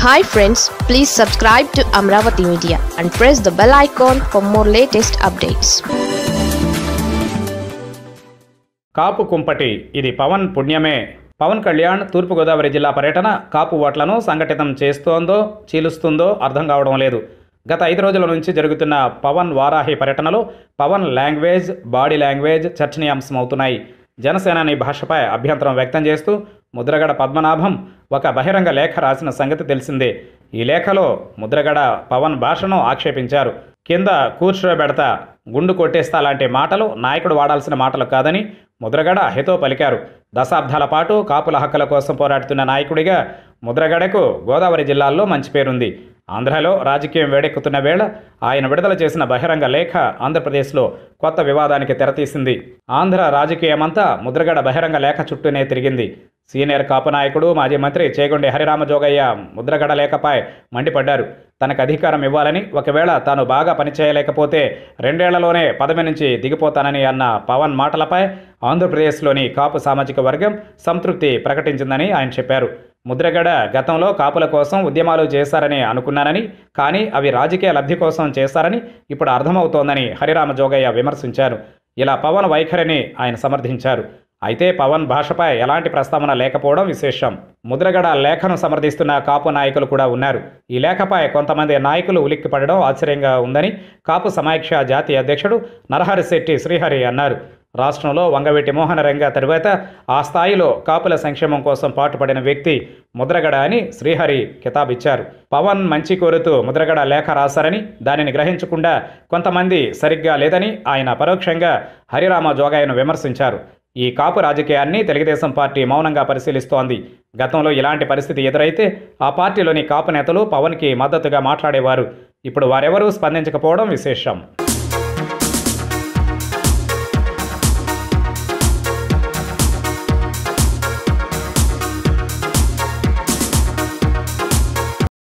hi friends please subscribe to Amaravati media and press the bell icon for more latest updates Kapu కుంపటి ఇది పవన్ పుణ్యమే పవన్ కళ్యాణ్ తూర్పుగోదావరి జిల్లా పర్యటన కాపు ఓట్లను సంఘటితం చేస్తోందో చీలుస్తుందో అర్థం కావడం లేదు గత ఐదు రోజుల నుంచి జరుగుతున్న పవన్ వారాహి పర్యటనలో పవన్ లాంగ్వేజ్ బాడీ లాంగ్వేజ్ చర్చనీయాంశమవుతున్నాయి జనసేనాని భాషపై అభ్యంతరం వ్యక్తం చేస్తూ ముద్రగడ పద్మనాభం ఒక బహిరంగ లేఖ రాసిన సంగతి తెలిసిందే ఈ లేఖలో ముద్రగడ పవన్ భాషను ఆక్షేపించారు కింద కూర్చోబెడతా గుండు కొట్టేస్తా లాంటి మాటలు నాయకుడు వాడాల్సిన మాటలు కాదని ముద్రగడ హితో పలికారు దశాబ్దాల పాటు కాపుల హక్కుల కోసం పోరాడుతున్న నాయకుడిగా ముద్రగడకు గోదావరి జిల్లాల్లో మంచి పేరుంది ఆంధ్రలో రాజకీయం వేడెక్కుతున్న వేళ ఆయన విడుదల చేసిన బహిరంగ లేఖ ఆంధ్రప్రదేశ్లో కొత్త వివాదానికి తెరతీసింది ఆంధ్ర రాజకీయమంతా ముద్రగడ బహిరంగ లేఖ చుట్టూనే తిరిగింది సీనియర్ కాపు నాయకుడు మాజీ మంత్రి చేగొండి హరిరామజోగయ్య ముద్రగడ లేఖపై మండిపడ్డారు తనకు అధికారం ఇవ్వాలని ఒకవేళ తాను బాగా పనిచేయలేకపోతే రెండేళ్లలోనే పదవి నుంచి దిగిపోతానని అన్న పవన్ మాటలపై ఆంధ్రప్రదేశ్లోని కాపు సామాజిక వర్గం సంతృప్తి ప్రకటించిందని ఆయన చెప్పారు ముద్రగడ గతంలో కాపుల కోసం ఉద్యమాలు చేశారని అనుకున్నానని కానీ అవి రాజకీయ లబ్ధి కోసం చేశారని ఇప్పుడు అర్థమవుతోందని హరిరామ జోగయ్య విమర్శించారు ఇలా పవన్ వైఖరిని ఆయన సమర్థించారు అయితే పవన్ భాషపై ఎలాంటి ప్రస్తావన లేకపోవడం విశేషం ముద్రగడ లేఖను సమర్థిస్తున్న కాపు నాయకులు కూడా ఉన్నారు ఈ లేఖపై కొంతమంది నాయకులు ఉలిక్కిపడడం ఆశ్చర్యంగా ఉందని కాపు సమాఖ్య జాతీయ అధ్యక్షుడు నరహరిశెట్టి శ్రీహరి అన్నారు రాష్ట్రంలో వంగవీటి మోహన రంగ తరువాత ఆ స్థాయిలో కాపుల సంక్షేమం కోసం పాటుపడిన వ్యక్తి ముద్రగడ అని శ్రీహరి కితాబిచ్చారు పవన్ మంచి కోరుతూ ముద్రగడ లేఖ రాశారని దానిని గ్రహించకుండా కొంతమంది సరిగ్గా లేదని ఆయన పరోక్షంగా హరిరామ జోగాయను విమర్శించారు ఈ కాపు రాజకీయాన్ని తెలుగుదేశం పార్టీ మౌనంగా పరిశీలిస్తోంది గతంలో ఇలాంటి పరిస్థితి ఎదురైతే ఆ పార్టీలోని కాపు నేతలు పవన్కి మద్దతుగా మాట్లాడేవారు ఇప్పుడు వారెవరూ స్పందించకపోవడం విశేషం